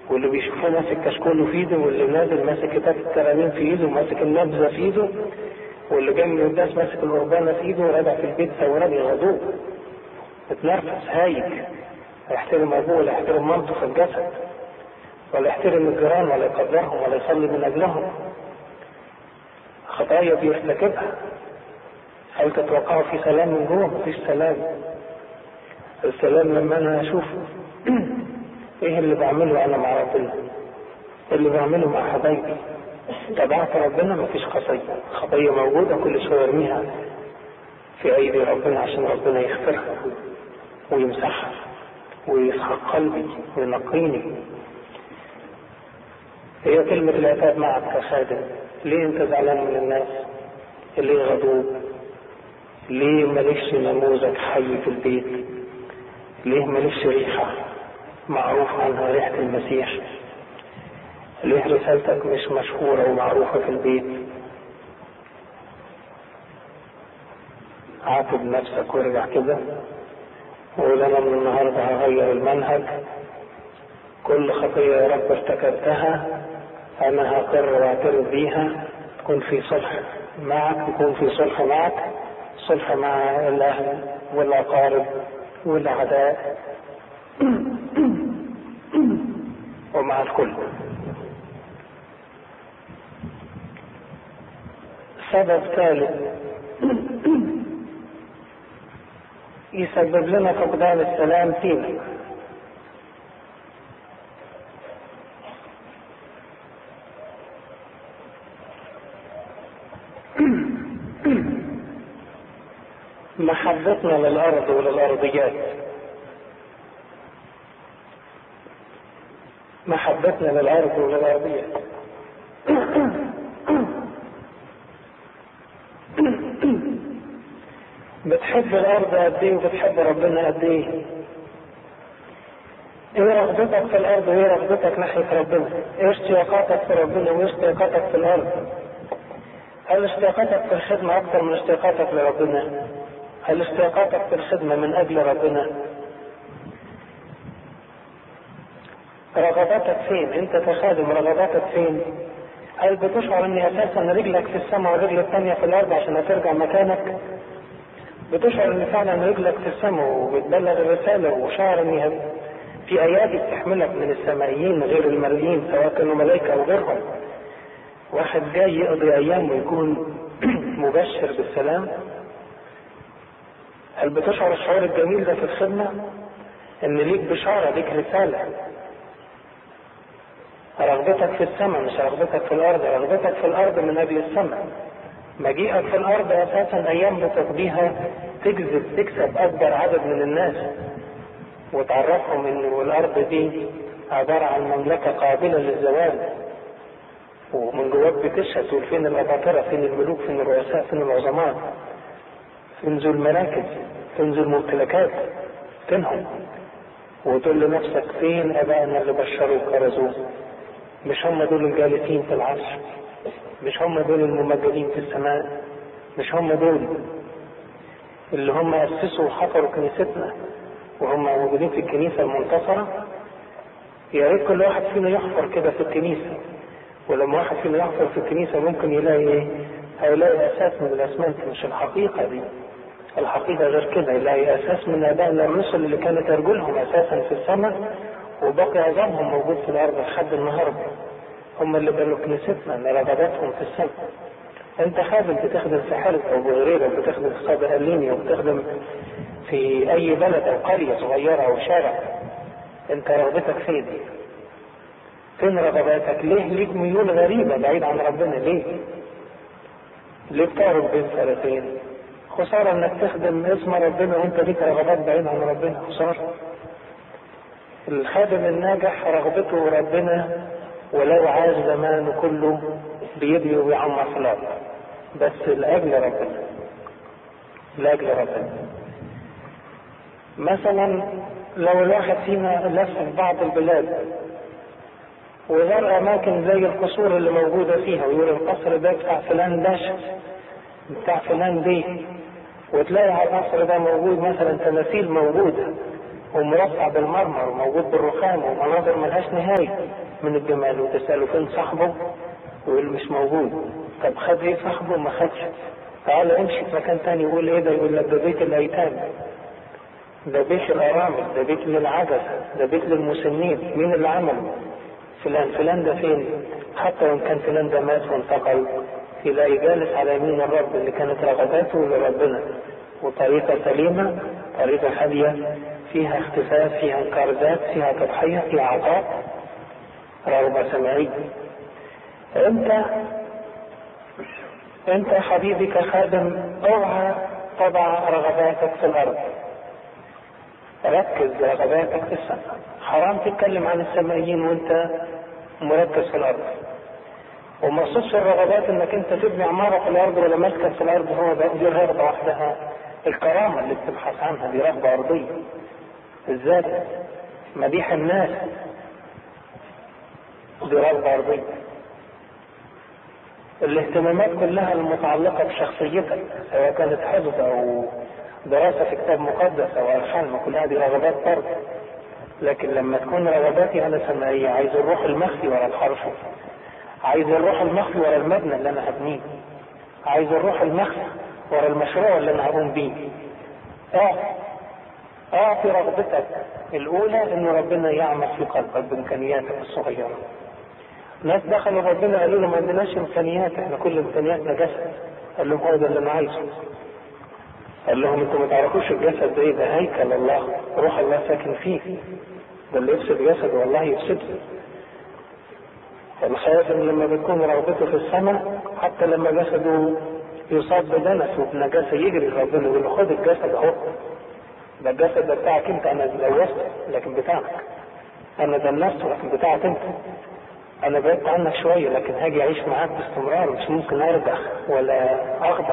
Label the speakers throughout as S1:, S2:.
S1: واللي بيشوفه ماسك كشكوله في ايده واللي نازل ماسك كتاب الترانيم في ايده وماسك النبذه في ايده واللي جاي من القداس ماسك القربانه في ايده وراجع في البيت ثوراني غضوب اتنرفز هايج يحترم ابوه ولا يحترم مامته في الجسد ولا يحترم الجيران ولا يقدرهم ولا يصلي من اجلهم خطايا بيرتكبها هل تتوقعوا في سلام من جوه مفيش سلام السلام لما انا اشوف ايه اللي بعمله انا مع ربنا اللي بعمله مع حبايبي تبعت ربنا مفيش خطيه خطيه موجوده كل شويه ارميها في ايدي ربنا عشان ربنا يغفرها ويمسحها ويسحق قلبي وينقيني هي كلمة العتاب معك كخادم ليه انت زعلان من الناس ليه غضوب ليه مالكش نموذج حي في البيت ليه مالكش ريحة معروف عنها ريحة المسيح ليه رسالتك مش مشهورة ومعروفة في البيت عاتب نفسك وارجع كده وقول انا من النهارده هغير المنهج كل خطية يا رب ارتكبتها انا هقر واعترف بيها تكون في صلح معك يكون في صلح معك صلح مع الاهل والاقارب والاعداء ومع الكل سبب ثالث يسبب لنا فقدان السلام فينا محبتنا للأرض وللأرضيات محبتنا للأرض وللأرضيات بتحب الأرض قد إيه وبتحب ربنا قد إيه ايه رغبتك في الارض وايه رغبتك ناحية ربنا ايه اشتياقاتك في ربنا وايه اشتياقاتك في الارض هل اشتياقاتك في الخدمة اكتر من اشتياقاتك لربنا هل اشتياقاتك في الخدمة من اجل ربنا رغباتك فين انت كخادم رغباتك فين هل بتشعر ان اساسا رجلك في السماء والرجل الثانية في الارض عشان ترجع مكانك بتشعر ان فعلا رجلك في السماء وبتبلغ الرسالة وشعر ان في ايادي بتحملك من السمائيين غير المرئيين سواء كانوا ملائكة او غيرهم واحد جاي يقضي ايام ويكون مبشر بالسلام هل بتشعر الشعور الجميل ده في الخدمة ان ليك بشارة ليك رسالة رغبتك في السماء مش رغبتك في الارض رغبتك في الارض من اجل السماء مجيئك في الارض اساسا ايام بتقضيها تجذب تكسب اكبر عدد من الناس وتعرفهم ان الارض دي عبارة عن مملكة قابلة للزوال ومن جواك بتشهد تقول فين الاباطرة فين الملوك فين الرؤساء فين العظماء فين ذو المراكز فين ذو الممتلكات فينهم وتقول لنفسك فين ابائنا اللي بشروا وكرزوا مش هم دول الجالسين في العرش مش هم دول الممجدين في السماء مش هم دول اللي هم اسسوا وحفروا كنيستنا وهم موجودين في الكنيسة المنتصرة يا ريت كل واحد فينا يحفر كده في الكنيسة ولما واحد فينا يحفر في الكنيسة ممكن يلاقي ايه؟ هيلاقي اساس من الاسمنت مش الحقيقة دي الحقيقة غير كده يلاقي اساس من ابائنا الرسل اللي كانت ارجلهم اساسا في السماء وباقي عظامهم موجود في الارض لحد النهارده هم اللي بنوا كنيستنا اللي رغباتهم في السماء انت خادم بتخدم في حلب او بغريرة بتخدم في صاد أليني وبتخدم في اي بلد او قرية صغيرة او شارع انت رغبتك فين فين رغباتك ليه ليك ميول غريبة بعيد عن ربنا ليه ليه بتعرف بين سنتين خسارة انك تخدم اسم ربنا وانت ليك رغبات بعيد عن ربنا خسارة الخادم الناجح رغبته ربنا ولو عاش زمانه كله بيبني ويعمر في الارض بس لاجل ربنا لاجل ربنا مثلا لو الواحد فينا لف في بعض البلاد وزار اماكن زي القصور اللي موجوده فيها ويقول القصر ده بتاع فلان باشا بتاع فلان دي وتلاقي على القصر ده موجود مثلا تماثيل موجوده ومرصع بالمرمر وموجود بالرخام ومناظر ملهاش نهاية من الجمال وتسأله فين صاحبه ويقول مش موجود طب خد ايه صاحبه ما خدش تعال امشي في مكان تاني يقول ايه ده يقول لك ده بيت الايتام ده بيت الارامل ده بيت للعجز ده بيت للمسنين مين اللي عمله فلان فلان ده فين حتى وان كان فلان ده مات وانتقل يلاقي جالس على يمين الرب اللي كانت رغباته لربنا وطريقة سليمة طريقة هادية فيها اختفاء فيها انكار ذات فيها تضحية فيها عطاء رغبة سمعية انت انت حبيبي كخادم اوعى تضع رغباتك في الارض ركز رغباتك في السماء حرام تتكلم عن السمائيين وانت مركز في الارض وما قصدش الرغبات انك انت تبني عمارة في الارض ولا مسكن في الارض هو ده دي رغبة وحدها الكرامة اللي بتبحث عنها دي رغبة ارضية الذات مديح الناس دي رغبة ارضية الاهتمامات كلها المتعلقة بشخصيتك سواء كانت حفظ او دراسة في كتاب مقدس او الحان ما كلها دي رغبات برضه لكن لما تكون رغباتي انا سمائية عايز الروح المخفي ورا الحرف عايز الروح المخفي ورا المبنى اللي انا هبنيه عايز الروح المخفي ورا المشروع اللي انا هقوم بيه اعطي اعطي رغبتك الاولى ان ربنا يعمل في قلبك بامكانياتك الصغيره ناس دخلوا ربنا قالوا له ما عندناش امكانيات احنا كل امكانياتنا جسد قال لهم هو ده اللي انا عايزه قال لهم انتوا ما تعرفوش الجسد ده ايه ده هيكل الله روح الله ساكن فيه ده اللي يفسد جسده والله يفسده الخادم لما بتكون رغبته في السماء حتى لما جسده يصاب بدنس وبنجاسه يجري ربنا يقول له خد الجسد اهو ده الجسد ده بتاعك انت انا لوثته لكن بتاعك انا دنسته لكن بتاعك انت انا بعدت عنك شويه لكن هاجي اعيش معاك باستمرار مش ممكن ارجع ولا اخضع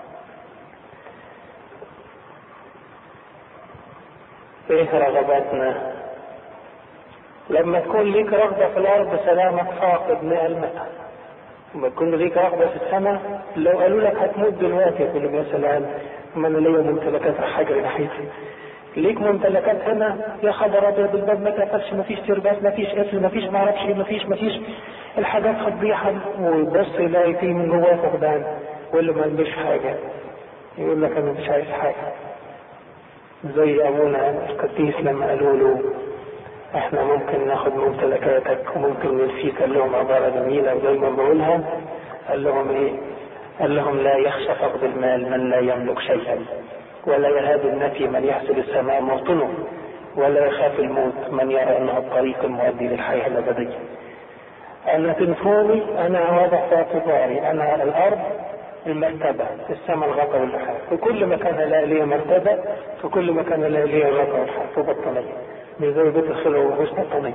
S1: ايه رغباتنا لما تكون ليك رغبة في الأرض سلامك فاقد مئة المئة لما تكون ليك رغبة في السماء لو قالوا لك هتموت دلوقتي يقول لك يا سلام ما انا ليا ممتلكات حجر ناحيتي ليك ممتلكات هنا يا خبر ابيض الباب ما تقفلش ما فيش ترباس ما فيش قفل ما فيش ما اعرفش ايه ما فيش ما فيش الحاجات هتضيع ويبص يلاقي فيه من جواه فقدان واللي ما عندوش حاجه يقول لك انا مش عايز حاجه زي ابونا القديس لما قالوا له احنا ممكن ناخد ممتلكاتك وممكن ننفيك قال لهم عبارة جميلة ودايما بقولها قال لهم ايه قال لهم لا يخشى فقد المال من لا يملك شيئا ولا يهاب النفي من يحسب السماء موطنه ولا يخاف الموت من يرى انه الطريق المؤدي للحياة الابدية انا تنفوني انا واضع في اعتباري انا على الارض المرتبة في السماء الغطا واللحاف في كل مكان الاقي لي مرتبة في كل مكان الاقي لي الغطا واللحاف وبطانية مش زي بيت الخلوة ومفيش بطانية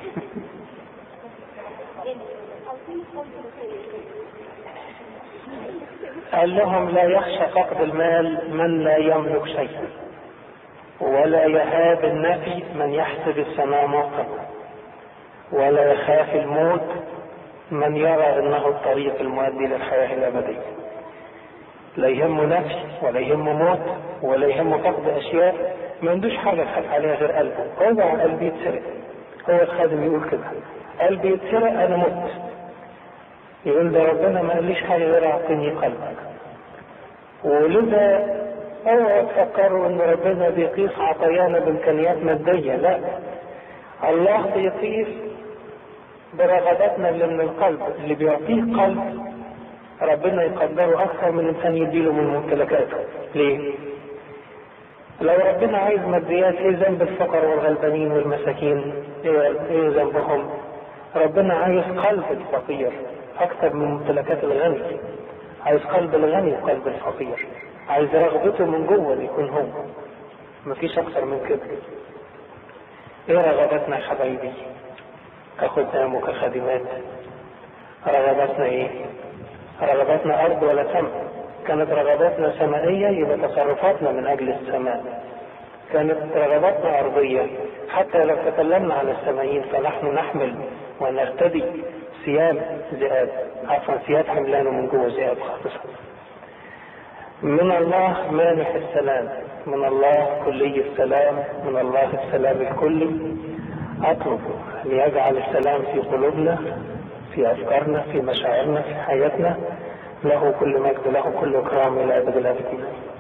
S1: قال لهم لا يخشى فقد المال من لا يملك شيئا ولا يهاب النفي من يحسب السماء موقفا ولا يخاف الموت من يرى انه الطريق المؤدي للحياه الابديه لا يهمه نفي ولا يهمه موت ولا يهمه فقد اشياء ما عندوش حاجه يخاف عليها غير قلبه اوعى قلبي يتسرق هو الخادم يقول كده قلبي يتسرق انا مت يقول ده ربنا ما قاليش حاجه غير اعطيني قلبك ولذا اوعوا تفكروا ان ربنا بيقيس عطايانا بامكانيات ماديه لا الله بيقيس برغباتنا اللي من القلب اللي بيعطيه قلب ربنا يقدره اكثر من انسان يديله من ممتلكاته ليه لو ربنا عايز ماديات ايه ذنب الفقر والغلبانين والمساكين ايه ايه ذنبهم ربنا عايز قلب الفقير اكثر من ممتلكات الغني عايز قلب الغني وقلب الفقير عايز رغبته من جوه يكون هو مفيش اكثر من كده ايه رغباتنا يا حبايبي كخدام وكخادمات رغباتنا ايه رغباتنا ارض ولا سماء كانت رغباتنا سمائية يبقى تصرفاتنا من اجل السماء كانت رغباتنا ارضية حتى لو تكلمنا عن السمائيين فنحن نحمل ونرتدي ثياب ذئاب عفوا ثياب حملان من جوه ذئاب خالصة من الله مانح السلام من الله كلي السلام من الله السلام الكلي أطلب أن يجعل السلام في قلوبنا في أفكارنا في مشاعرنا في حياتنا له كل مجد له كل إكرام إلى أبد الآبدين